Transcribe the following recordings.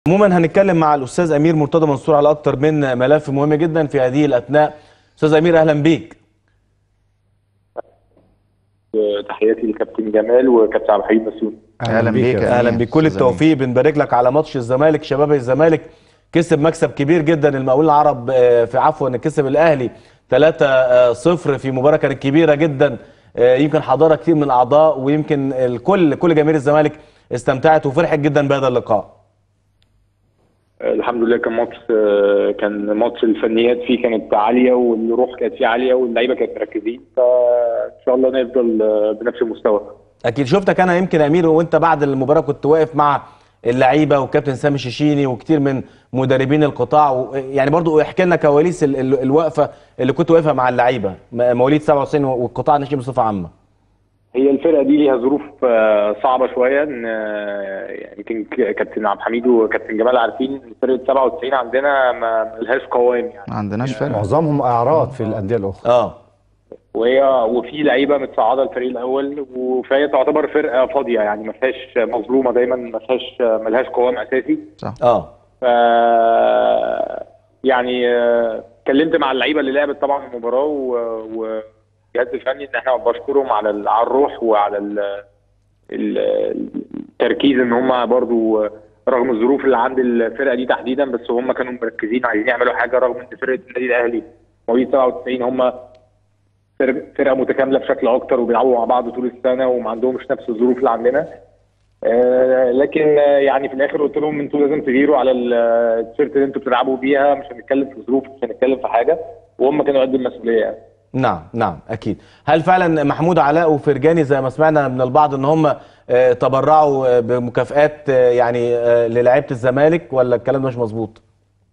عموما هنتكلم مع الاستاذ امير مرتضى منصور على اكتر من ملف مهم جدا في هذه الاثناء استاذ امير اهلا بيك تحياتي لكابتن جمال وكابتن عبد الحليم مسؤول اهلا بيك يا اهلا أمير. بك كل أستاذ أمير. التوفيق بنبارك لك على ماتش الزمالك شباب الزمالك كسب مكسب كبير جدا المقاولين العرب آه، في عفوا ان كسب الاهلي 3-0 في مباراه كانت كبيره جدا آه، يمكن حضرها كتير من الاعضاء ويمكن الكل كل جماهير الزمالك استمتعت وفرحت جدا بهذا اللقاء الحمد لله كان ماتش كان ماتش الفنيات فيه كانت عاليه والروح كانت فيه عاليه واللعيبه كانت مركزين فان شاء الله نفضل بنفس المستوى اكيد شفتك انا يمكن يا امير وانت بعد المباراه كنت واقف مع اللعيبه وكابتن سامي شيشيني وكتير من مدربين القطاع و... يعني برضو احكي لنا كواليس ال... ال... الوقفه اللي كنت واقفها مع اللعيبه م- مواليد 97 والقطاع الناشئين بصفه عامه هي الفرقه دي ليها ظروف آه، صعبه شويه ان آه، يعني يمكن ك- كابتن عبد الحميد وكابتن جمال عارفين إن فرقه 97 عندنا ما ما لهاش قوام يعني ما عندناش فرق معظمهم اعراض في الانديه الاخرى اه وهي وفي لعيبه متصعده الفريق الاول وفهي تعتبر فرقه فاضيه يعني ما فيهاش مظلومه دايما ما فيهاش ما لهاش قوام اساسي صح اه ف يعني آه، اتكلمت مع اللعيبه اللي لعبت طبعا المباراه و- والجهاز الفني ان احنا بشكرهم على ال- على الروح وعلى ال- ال- التركيز ان هم برضو رغم الظروف اللي عند الفرقه دي تحديدا بس هم كانوا مركزين عايزين يعملوا حاجه رغم ان فرقه النادي الاهلي مواليد 97 هم فرق- فرقه متكامله بشكل اكتر وبيلعبوا مع بعض طول السنه وما عندهمش نفس الظروف اللي عندنا آه، لكن آه، يعني في الاخر قلت لهم انتوا لازم تغيروا على ال- التيشيرت اللي انتوا بتلعبوا بيها مش هنتكلم في ظروف مش هنتكلم في حاجه وهم كانوا قد المسؤوليه يعني نعم نعم اكيد هل فعلا محمود علاء وفرجاني زي ما سمعنا من البعض ان هم آه، تبرعوا آه، بمكافآت آه، يعني آه، للاعيبه الزمالك ولا الكلام ده مش مظبوط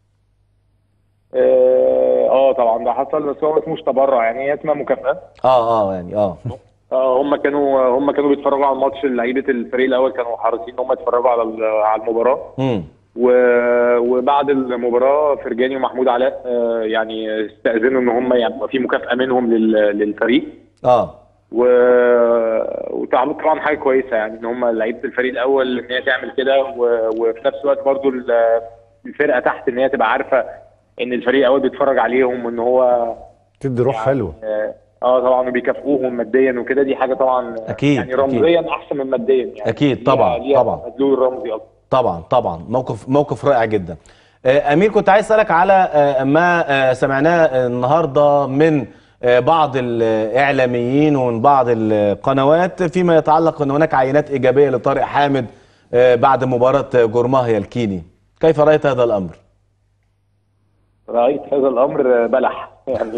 اه آه، طبعا ده حصل بس هو ما اسموش تبرع يعني هي اسمها مكافاه اه اه يعني اه آه هم كانوا هم كانوا بيتفرجوا على الماتش لعيبه الفريق الاول كانوا حريصين ان هم يتفرجوا على ال- على المباراه امم و- وبعد المباراه فرجاني ومحمود علاء آه، يعني استاذنوا ان هم يبقى في مكافاه منهم لل- للفريق اه و... وطبعا طبعا حاجه كويسه يعني ان هم لعيبه الفريق الاول ان هي تعمل كده و... وفي نفس الوقت برضو ال- الفرقه تحت ان هي تبقى عارفه ان الفريق الاول بيتفرج عليهم وان هو تدي روح حلوه اه آه، طبعا وبيكافئوهم ماديا وكده دي حاجه طبعا أكيد، يعني رمزيا احسن من ماديا يعني أكيد، ليها- طبعا، ليها طبعا. مدلول رمزي اكتر طبعا طبعا موقف موقف رائع جدا آه، امير كنت عايز اسالك على آه، ما آه، سمعناه النهارده من آه، بعض الاعلاميين ومن بعض القنوات فيما يتعلق ان هناك عينات ايجابيه لطارق حامد آه، بعد مباراه جورماهيا الكيني كيف رايت هذا الامر رايت هذا الامر بلح يعني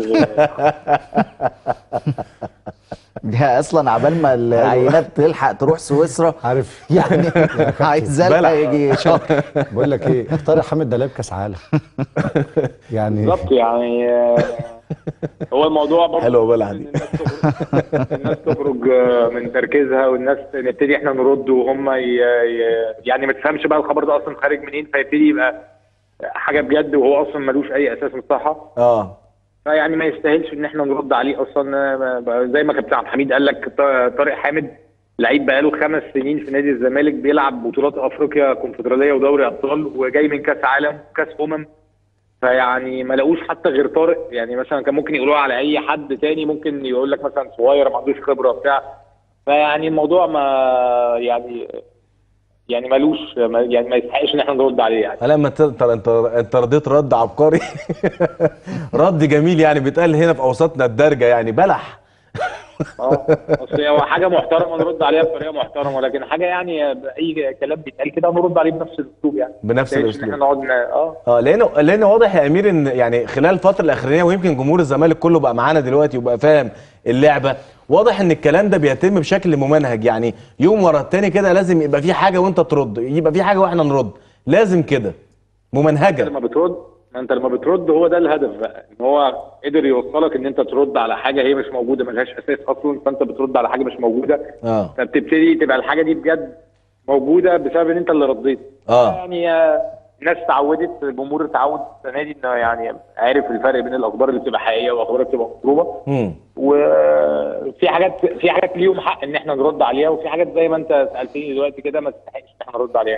دي اصلا عبال ما العينات تلحق تروح سويسرا عارف يعني عايز بلح. لها يجي شهر بقول لك ايه طارق حامد ده لعب كاس عالم يعني بالظبط يعني آه، هو الموضوع برضه حلوة بلح إن دي. الناس تخرج الناس تخرج آه، من تركيزها والناس نبتدي احنا نرد وهم ي... ي- يعني ما تفهمش بقى الخبر ده اصلا خارج منين فيبتدي يبقى حاجه بجد وهو اصلا ملوش اي اساس من الصحه اه فيعني ما يستاهلش ان احنا نرد عليه اصلا آه، زي ما كابتن عبد الحميد قال لك ط- طارق حامد لعيب بقاله خمس سنين في نادي الزمالك بيلعب بطولات افريقيا كونفدراليه ودوري ابطال وجاي من كاس عالم وكاس امم فيعني ما لقوش حتى غير طارق يعني مثلا كان ممكن يقولوها على اي حد تاني ممكن يقول لك مثلا صغير ما عندوش خبره بتاع فيعني الموضوع ما يعني يعني ملوش ما يعني ما يستحقش ان احنا نرد عليه يعني لما انت انت انت انت رديت رد عبقري رد جميل يعني بيتقال هنا في اوساطنا الدارجه يعني بلح اه اصل هو حاجه محترمه نرد عليها بطريقه محترمه لكن حاجه يعني اي كلام بيتقال كده نرد عليه بنفس الاسلوب يعني بنفس ما يستاهلش الأسلوب. ان احنا نقعد ن- اه اه لانه لانه واضح يا امير ان يعني خلال الفتره الاخرانيه ويمكن جمهور الزمالك كله بقى معانا دلوقتي وبقى فاهم اللعبه واضح ان الكلام ده بيتم بشكل ممنهج يعني يوم ورا التاني كده لازم يبقى في حاجه وانت ترد يبقى في حاجه واحنا نرد لازم كده ممنهجه لما بترد ما انت لما بترد هو ده الهدف بقى ان هو قدر يوصلك ان انت ترد على حاجه هي مش موجوده ملهاش اساس اصلا فانت بترد على حاجه مش موجوده اه فبتبتدي تبقى الحاجه دي بجد موجوده بسبب ان انت اللي رديت اه يعني آه، الناس اتعودت الجمهور اتعود السنه دي انه يعني عارف الفرق بين الاخبار اللي بتبقى حقيقيه والاخبار اللي بتبقى مضروبه امم وفي حاجات في حاجات ليهم حق ان احنا نرد عليها وفي حاجات زي ما انت سالتني دلوقتي كده ما تستحقش ان احنا نرد عليها يعني.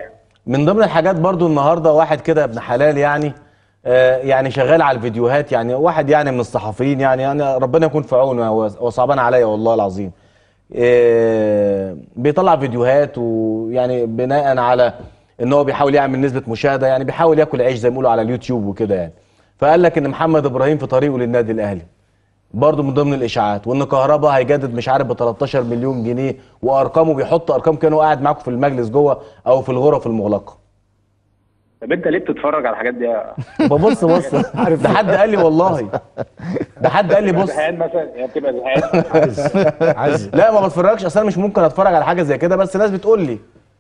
من ضمن الحاجات برضو النهارده واحد كده ابن حلال يعني آه، يعني شغال على الفيديوهات يعني واحد يعني من الصحفيين يعني يعني ربنا يكون في عونه هو هو صعبان عليا والله العظيم آه، بيطلع فيديوهات ويعني بناء على ان هو بيحاول يعمل نسبه مشاهده يعني بيحاول ياكل عيش زي ما بيقولوا على اليوتيوب وكده يعني فقال لك ان محمد ابراهيم في طريقه للنادي الاهلي برضه من ضمن الاشاعات وان كهربا هيجدد مش عارف ب 13 مليون جنيه وارقامه بيحط ارقام كانه قاعد معاكم في المجلس جوه او في الغرف المغلقه طب انت ليه بتتفرج على الحاجات دي يا ببص بص ده حد قال لي والله ده حد قال لي بص زهقان مثلا يعني بتبقى زهقان عايز عايز لا ما بتفرجش اصل انا مش ممكن اتفرج على حاجه زي كده بس الناس بتقول لي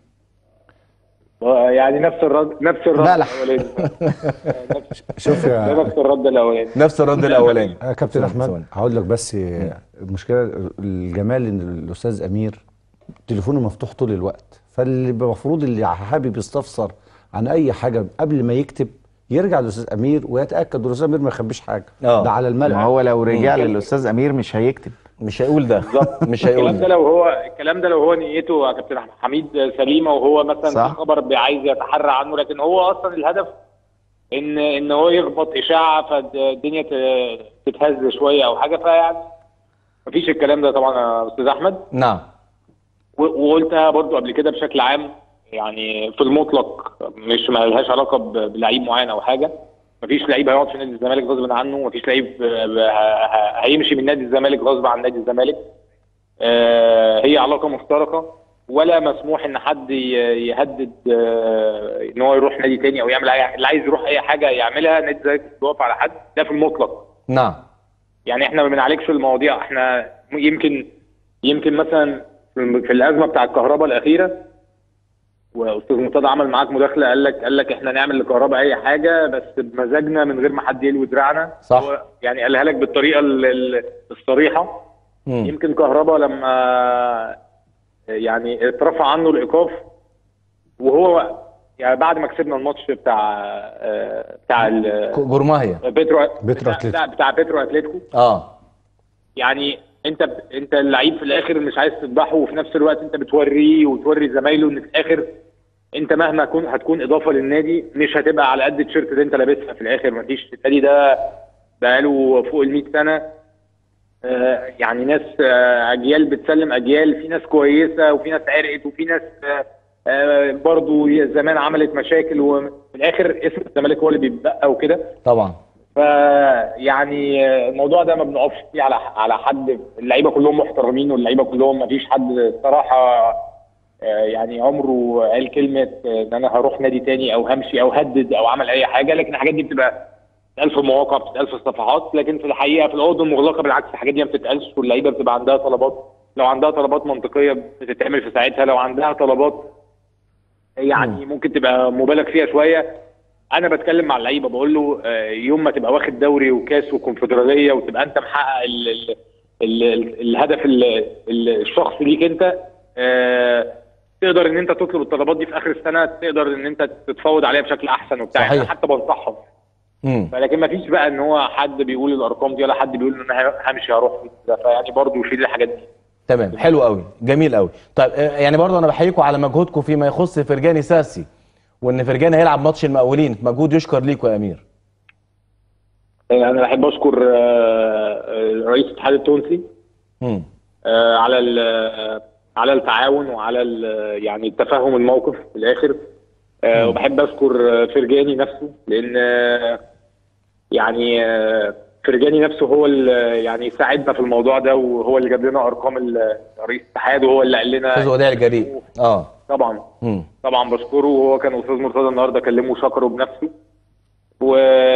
يعني نفس الرد نفس الرد بلح. الاولاني نفس- شوف ده يا نفس الرد الاولاني نفس الرد الاولاني يا كابتن ثواني، احمد ثواني. هقول لك بس المشكله الجمال ان الاستاذ امير تليفونه مفتوح طول الوقت فاللي المفروض اللي حابب يستفسر عن اي حاجه قبل ما يكتب يرجع للاستاذ امير ويتاكد والاستاذ امير ما يخبيش حاجه آه. ده على ما الملأ هو لو رجع للاستاذ امير مش هيكتب مش هيقول ده مش هيقول الكلام ده ده لو هو الكلام ده لو هو نيته يا كابتن حميد سليمه وهو مثلا صح. في خبر عايز يتحرى عنه لكن هو اصلا الهدف ان ان هو يخبط اشاعه فالدنيا ت- تتهز شويه او حاجه فيعني مفيش الكلام ده طبعا يا استاذ احمد نعم و- وقلتها برضو قبل كده بشكل عام يعني في المطلق مش ما لهاش علاقه ب- بلعيب معين او حاجه مفيش لعيب هيقعد في نادي الزمالك غصب عنه مفيش لعيب آه، ه- ه- هيمشي من نادي الزمالك غصب عن نادي الزمالك آه، هي علاقه مشتركه ولا مسموح ان حد ي- يهدد آه، ان هو يروح نادي تاني او يعمل اي اللي عايز يروح اي حاجه يعملها نادي الزمالك مش بيوقف على حد ده في المطلق نعم يعني احنا ما بنعالجش المواضيع احنا يمكن يمكن مثلا في في الازمه بتاع الكهرباء الاخيره واستاذ مرتضى عمل معاك مداخله قال لك قال لك احنا نعمل لكهرباء اي حاجه بس بمزاجنا من غير ما حد يلوي دراعنا صح. هو يعني قالها لك بالطريقه ال- ال- الصريحه مم. يمكن كهرباء لما يعني اترفع عنه الايقاف وهو يعني بعد ما كسبنا الماتش بتاع آه، بتاع ال- جرماهية بيترو بيترو بتاع, أتلتيكو. بتاع, بتاع بيترو اتلتيكو اه يعني انت ب... انت اللعيب في الاخر مش عايز تذبحه وفي نفس الوقت انت بتوريه وتوري زمايله ان في الاخر انت مهما كنت هتكون اضافه للنادي مش هتبقى على قد التيشيرت اللي انت لابسها في الاخر مفيش النادي ده بقاله فوق ال 100 سنه آه، يعني ناس آه، اجيال بتسلم اجيال في ناس كويسه وفي ناس عرقت وفي ناس آه، آه، برضو زمان عملت مشاكل وفي الاخر اسم الزمالك هو اللي بيتبقى وكده طبعا فيعني الموضوع ده ما بنقفش فيه على على حد اللعيبه كلهم محترمين واللعيبه كلهم ما فيش حد الصراحه آه، يعني عمره قال كلمه آه، ان انا هروح نادي تاني او همشي او هدد او عمل اي حاجه لكن الحاجات دي بتبقى بتتقال في المواقع بتتقال في الصفحات لكن في الحقيقه في الاوضه المغلقه بالعكس الحاجات دي ما بتتقالش واللعيبه بتبقى عندها طلبات لو عندها طلبات منطقيه بتتعمل في ساعتها لو عندها طلبات يعني ممكن تبقى مبالغ فيها شويه انا بتكلم مع اللعيبه بقول له آه، يوم ما تبقى واخد دوري وكاس وكونفدراليه وتبقى انت محقق ال ال ال ال الهدف ال ال الشخصي ليك انت آه، تقدر ان انت تطلب الطلبات دي في اخر السنه تقدر ان انت تتفاوض عليها بشكل احسن وبتاع صحيح. يعني حتى بنصحهم امم فلكن ما فيش بقى ان هو حد بيقول الارقام دي ولا حد بيقول ان انا همشي هروح ده فيعني برضه يشيل الحاجات دي تمام حلو قوي جميل قوي طيب آه، يعني برضه انا بحييكم على مجهودكم فيما يخص فرجاني ساسي وان فرجاني هيلعب ماتش المقاولين مجهود يشكر ليكم يا امير انا بحب اشكر آه، آه، رئيس الاتحاد التونسي امم آه، على ال- على التعاون وعلى ال- يعني تفهم الموقف في الاخر آه، وبحب اشكر آه، فرجاني نفسه لان آه، يعني آه، فرجاني نفسه هو اللي يعني ساعدنا في الموضوع ده وهو اللي جاب لنا ارقام ال- رئيس الاتحاد وهو اللي قال استاذ لنا وديع الجريء اه طبعا امم طبعا بشكره وهو كان استاذ مرتضى النهارده كلمه وشكره بنفسه و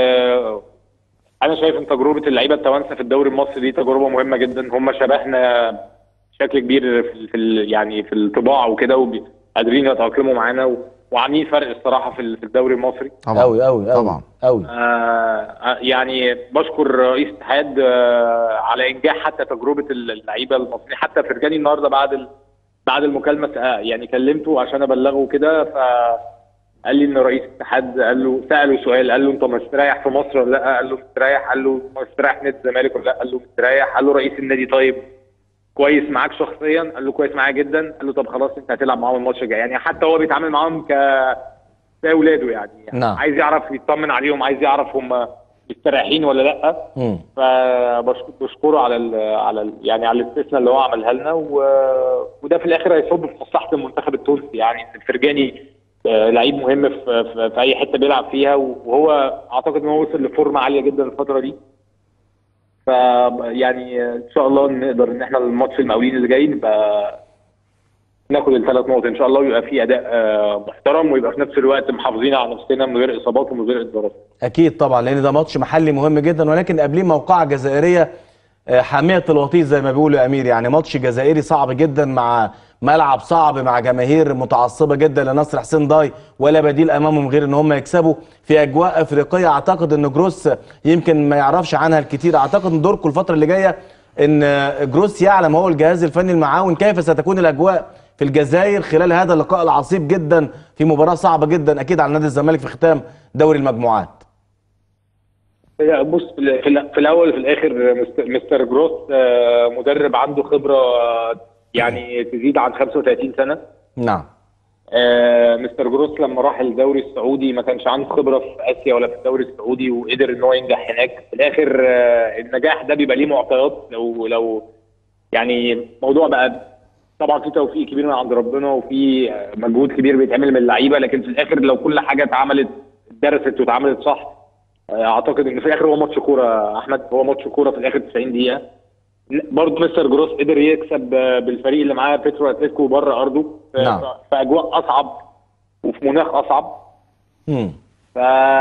انا شايف ان تجربه اللعيبه التوانسه في الدوري المصري دي تجربه مهمه جدا هم شبهنا بشكل كبير في, في ال- يعني في الطباع وكده وقادرين يتاقلموا معانا و... وعاملين فرق الصراحه في ال- في الدوري المصري طبعا قوي قوي قوي طبعا قوي آه آه، يعني بشكر رئيس الاتحاد آه على انجاح حتى تجربه اللعيبه المصريين حتى فرجاني النهارده بعد ال... بعد المكالمه سأ- يعني كلمته عشان ابلغه كده فقال لي ان رئيس الاتحاد قال له ساله سؤال قال له انت مستريح في مصر ولا لا؟ قال له مستريح قال له مستريح في نادي الزمالك ولا لا؟ قال له مستريح قال له رئيس النادي طيب كويس معاك شخصيا قال له كويس معايا جدا قال له طب خلاص انت هتلعب معاهم الماتش الجاي يعني حتى هو بيتعامل معاهم ك زي اولاده يعني, يعني نعم. عايز يعرف يطمن عليهم عايز يعرف هم مستريحين ولا لا مم. فبشكره على ال على ال يعني على الاستثناء اللي هو عملها لنا و... وده في الاخر هيصب في مصلحه المنتخب التونسي يعني ان الفرجاني آه، لعيب مهم في, في, في اي حته بيلعب فيها وهو اعتقد ان هو وصل لفورمه عاليه جدا الفتره دي ف يعني ان شاء الله نقدر ان احنا الماتش المقاولين اللي جاي نبقى ناخد الثلاث نقط ان شاء الله ويبقى في اداء آه، محترم ويبقى في نفس الوقت محافظين على نفسنا من غير اصابات ومن غير اصدارات اكيد طبعا لان ده ماتش محلي مهم جدا ولكن قبليه موقعه جزائريه آه، حاميه الوطيس زي ما بيقولوا يا امير يعني ماتش جزائري صعب جدا مع ملعب صعب مع جماهير متعصبه جدا لنصر حسين داي ولا بديل امامهم غير ان هم يكسبوا في اجواء افريقيه اعتقد ان جروس يمكن ما يعرفش عنها الكثير اعتقد ان دوركم الفتره اللي جايه ان آه، جروس يعلم هو الجهاز الفني المعاون كيف ستكون الاجواء في الجزائر خلال هذا اللقاء العصيب جدا في مباراه صعبه جدا اكيد على نادي الزمالك في ختام دوري المجموعات هي بص في ال- في ال- في الاول وفي الاخر مست- مستر جروس آه، مدرب عنده خبره آه، يعني تزيد عن 35 سنه نعم آه، مستر جروس لما راح الدوري السعودي ما كانش عنده خبره في اسيا ولا في الدوري السعودي وقدر ان هو ينجح هناك في الاخر آه، النجاح ده بيبقى ليه معطيات لو لو يعني موضوع بقى طبعا في توفيق كبير من عند ربنا وفي آه، مجهود كبير بيتعمل من اللعيبه لكن في الاخر لو كل حاجه اتعملت درست واتعملت صح آه، اعتقد ان في الاخر هو ماتش كوره يا احمد هو ماتش كوره في الاخر 90 دقيقه برضه مستر جروس قدر يكسب آه، بالفريق اللي معاه بيترو اتلتيكو بره ارضه في, نعم. في اجواء اصعب وفي مناخ اصعب مم. ف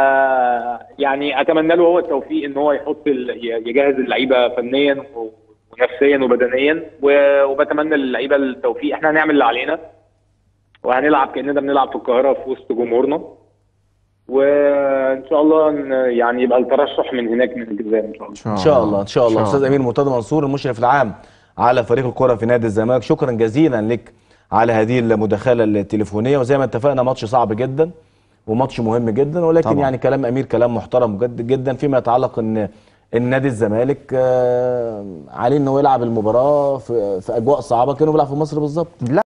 يعني اتمنى له هو التوفيق ان هو يحط ال... يجهز اللعيبه فنيا و- ونفسيا وبدنيا و... وبتمنى للعيبه التوفيق احنا هنعمل اللي علينا وهنلعب كاننا بنلعب في القاهره في وسط جمهورنا وان شاء الله ن- يعني يبقى الترشح من هناك من الجزائر ان شاء الله ان شاء الله ان شاء الله استاذ امير مرتضى منصور المشرف العام على فريق الكره في نادي الزمالك شكرا جزيلا لك على هذه المداخله التليفونيه وزي ما اتفقنا ماتش صعب جدا وماتش مهم جدا ولكن طبعا. يعني كلام امير كلام محترم جد جدا فيما يتعلق ان ان نادي الزمالك آه، عليه انه يلعب المباراه في, في اجواء صعبه كانه بيلعب في مصر بالظبط لا